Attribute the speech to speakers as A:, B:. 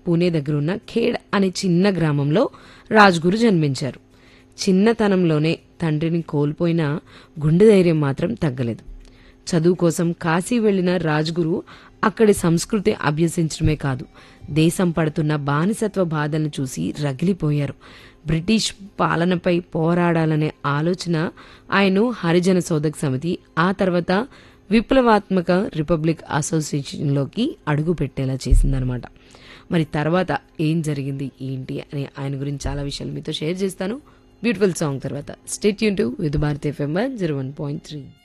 A: పూణే దగ్గర ఉన్న ఖేడ్ అనే చిన్న గ్రామంలో రాజ్గురు జన్మించారు చిన్నతనంలోనే తండ్రిని కోల్పోయిన గుండె ధైర్యం మాత్రం తగ్గలేదు చదువు కోసం కాశీ వెళ్లిన రాజ్గురు అక్కడి సంస్కృతి అభ్యసించడమే కాదు దేశం పడుతున్న బానిసత్వ బాధలను చూసి రగిలిపోయారు బ్రిటిష్ పాలనపై పోరాడాలనే ఆలోచన ఆయన హరిజన సోదక్ సమితి ఆ తర్వాత విప్లవాత్మక రిపబ్లిక్ అసోసియేషన్లోకి అడుగు పెట్టేలా చేసిందనమాట మరి తర్వాత ఏం జరిగింది ఏంటి అని ఆయన గురించి చాలా విషయాలు మీతో షేర్ చేస్తాను బ్యూటిఫుల్ సాంగ్ తర్వాత స్టేట్ యూన్ to with Bharat FM zero one point three